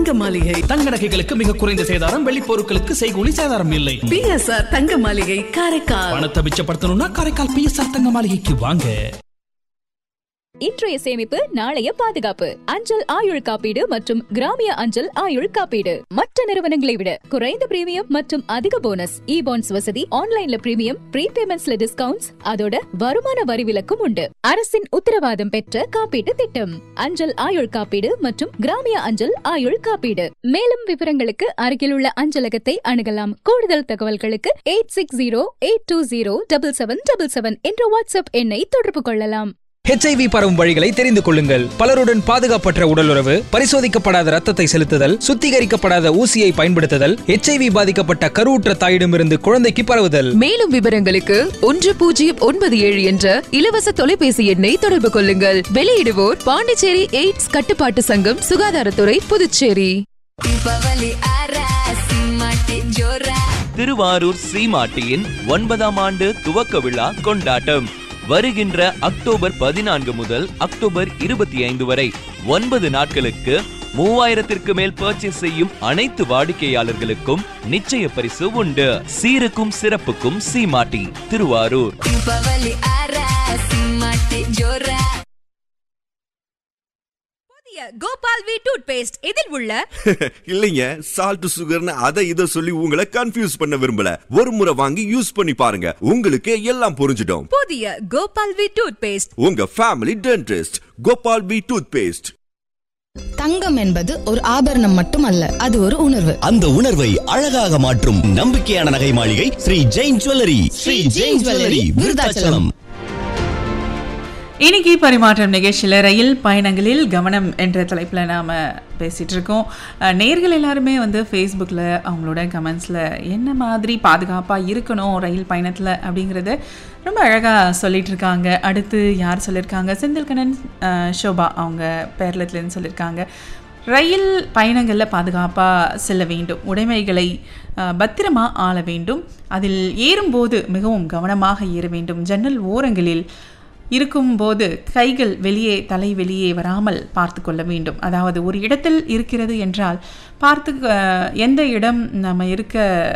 தங்க மாளிகை தங்க நகைகளுக்கு மிக குறைந்த சேதாரம் வெள்ளி பொருட்களுக்கு செய்கூலி சேதாரம் இல்லை பிஎஸ்ஆர் தங்க மாளிகை காரைக்கால் பணத்தை மிச்சப்படுத்தணும்னா காரைக்கால் பிஎஸ்ஆர் தங்க மாளிகைக்கு வாங்க இன்றைய சேமிப்பு நாளைய பாதுகாப்பு அஞ்சல் ஆயுள் காப்பீடு மற்றும் கிராமிய அஞ்சல் ஆயுள் காப்பீடு மற்ற நிறுவனங்களை விட குறைந்த பிரீமியம் மற்றும் அதிக போனஸ் இ பாண்ட்ஸ் வசதி ஆன்லைன்ல பிரீமியம் ப்ரீபேமெண்ட்ஸ்ல டிஸ்கவுண்ட்ஸ் அதோட வருமான வரி விலக்கும் உண்டு அரசின் உத்தரவாதம் பெற்ற காப்பீட்டு திட்டம் அஞ்சல் ஆயுள் காப்பீடு மற்றும் கிராமிய அஞ்சல் ஆயுள் காப்பீடு மேலும் விவரங்களுக்கு அருகில் உள்ள அஞ்சலகத்தை அணுகலாம் கூடுதல் தகவல்களுக்கு eight six zero eight two zero double seven double seven என்ற வாட்ஸ்அப் எண்ணை தொடர்பு கொள்ளலாம் ஹெச்ஐவி பரவும் வழிகளை தெரிந்து கொள்ளுங்கள் பலருடன் பாதுகாப்பற்ற உடலுறவு பரிசோதிக்கப்படாத ரத்தத்தை செலுத்துதல் சுத்திகரிக்கப்படாத ஊசியை பயன்படுத்துதல் ஹெச்ஐவி பாதிக்கப்பட்ட கருவுற்ற தாயிடமிருந்து குழந்தைக்கு பரவுதல் மேலும் விவரங்களுக்கு ஒன்று பூஜ்ஜியம் ஒன்பது ஏழு என்ற இலவச தொலைபேசி எண்ணை தொடர்பு கொள்ளுங்கள் வெளியிடுவோர் பாண்டிச்சேரி எய்ட்ஸ் கட்டுப்பாட்டு சங்கம் சுகாதாரத்துறை புதுச்சேரி திருவாரூர் சீமாட்டியின் ஒன்பதாம் ஆண்டு துவக்க விழா கொண்டாட்டம் வருகின்ற அக்டோபர் பதினான்கு முதல் அக்டோபர் இருபத்தி ஐந்து வரை ஒன்பது நாட்களுக்கு மூவாயிரத்திற்கு மேல் பர்ச்சேஸ் செய்யும் அனைத்து வாடிக்கையாளர்களுக்கும் நிச்சய பரிசு உண்டு சீருக்கும் சிறப்புக்கும் சீமாட்டி Thiruvarur Gopal V toothpaste இதில் உள்ள இல்லைங்க சால்ட் சுகர்னு அதை இதை சொல்லி உங்களை கன்ஃபியூஸ் பண்ண விரும்பல ஒரு முறை வாங்கி யூஸ் பண்ணி பாருங்க உங்களுக்கு எல்லாம் புரிஞ்சிடும் புதிய கோபால் வி டூத் பேஸ்ட் உங்க family dentist Gopal P toothpaste தங்கம் என்பது ஒரு ஆபரணம் மட்டுமல்ல அது ஒரு உணர்வு அந்த உணர்வை அழகாக மாற்றும் நம்பிக்கையான நகை மாளிகை ஸ்ரீ ஜெயின் ஜுவல்லரி ஸ்ரீ ஜெயின் ஜுவல்லரி விருதாச்சலம் இன்னைக்கு பரிமாற்றம் நிகழ்ச்சியில் ரயில் பயணங்களில் கவனம் என்ற தலைப்பில் நாம் பேசிகிட்டு இருக்கோம் அஹ், நேர்கள் எல்லாருமே வந்து ஃபேஸ்புக்கில் அவங்களோட கமெண்ட்ஸில் என்ன மாதிரி பாதுகாப்பாக இருக்கணும் ரயில் பயணத்தில் அப்படிங்கிறத ரொம்ப அழகாக சொல்லிட்டு இருக்காங்க அடுத்து யார் சொல்லியிருக்காங்க செந்தில்கண்ணன் அஹ், ஷோபா அவங்க பேரளத்துலேருந்து சொல்லியிருக்காங்க ரயில் பயணங்களில் பாதுகாப்பாக செல்ல வேண்டும் உடைமைகளை அஹ், பத்திரமா ஆள வேண்டும் அதில் ஏறும்போது மிகவும் கவனமாக ஏற வேண்டும் ஜன்னல் ஓரங்களில் இருக்கும்போது கைகள் வெளியே தலை வெளியே வராமல் பார்த்து கொள்ள வேண்டும் அதாவது ஒரு இடத்தில் இருக்கிறது என்றால் பார்த்து அஹ், எந்த இடம் நம்ம இருக்க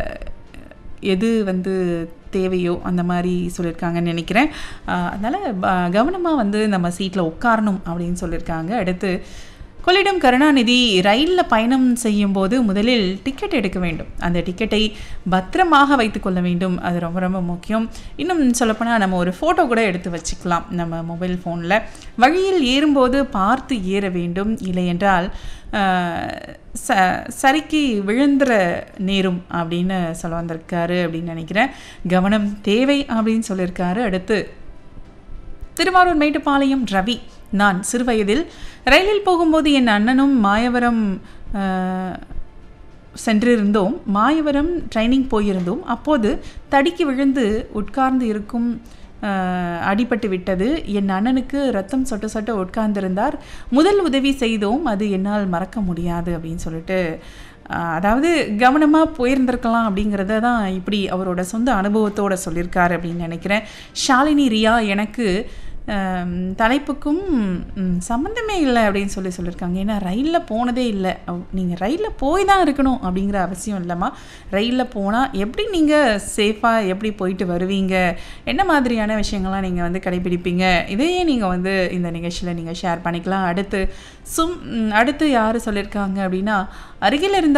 எது வந்து தேவையோ அந்த மாதிரி சொல்லியிருக்காங்கன்னு நினைக்கிறேன் அதனால் கவனமாக வந்து நம்ம சீட்டில் உட்காரணும் அப்படின்னு சொல்லியிருக்காங்க அடுத்து கொள்ளிடம் கருணாநிதி ரயிலில் பயணம் செய்யும்போது முதலில் டிக்கெட் எடுக்க வேண்டும் அந்த டிக்கெட்டை பத்திரமாக வைத்துக்கொள்ள வேண்டும் அது ரொம்ப ரொம்ப முக்கியம் இன்னும் சொல்லப்போனால் நம்ம ஒரு ஃபோட்டோ கூட எடுத்து வச்சுக்கலாம் நம்ம மொபைல் ஃபோனில் வழியில் ஏறும்போது பார்த்து ஏற வேண்டும் இல்லை என்றால் ஆஹ், ச சரிக்கு விழுந்துற நேரும் அப்படின்னு சொல்ல வந்திருக்காரு அப்படின்னு நினைக்கிறேன் கவனம் தேவை அப்படின்னு சொல்லியிருக்காரு அடுத்து திருவாரூர் மேட்டுப்பாளையம் ரவி நான் சிறுவயதில் ரயிலில் போகும்போது என் அண்ணனும் மாயவரம் அஹ், சென்றிருந்தோம் மாயவரம் ட்ரைனிங் போயிருந்தோம் அப்போது தடிக்கு விழுந்து உட்கார்ந்து இருக்கும் அஹ், அடிபட்டு விட்டது என் அண்ணனுக்கு ரத்தம் சொட்ட சொட்ட உட்கார்ந்திருந்தார் முதல் உதவி செய்தோம் அது என்னால் மறக்க முடியாது அப்படின்னு சொல்லிட்டு அஹ், அதாவது கவனமாக போயிருந்திருக்கலாம் அப்படிங்கிறத தான் இப்படி அவரோட சொந்த அனுபவத்தோட சொல்லியிருக்காரு அப்படின்னு நினைக்கிறேன் ஷாலினி ரியா எனக்கு ஆம், தலைப்புக்கும் ம், சம்மந்தமே இல்லை அப்படின்னு சொல்லி சொல்லியிருக்காங்க ஏன்னா ரயிலில் போனதே இல்லை நீங்கள் ரயிலில் போய் தான் இருக்கணும் அப்படிங்கிற அவசியம் இல்லைம்மா ரயிலில் போனால் எப்படி நீங்கள் சேஃபாக எப்படி போயிட்டு வருவீங்க என்ன மாதிரியான விஷயங்கள்லாம் நீங்கள் வந்து கடைபிடிப்பீங்க இதையே நீங்கள் வந்து இந்த நிகழ்ச்சியில் நீங்கள் ஷேர் பண்ணிக்கலாம் அடுத்து சும் ம், அடுத்து யார் சொல்லியிருக்காங்க அப்படின்னா அருகில் இருந்த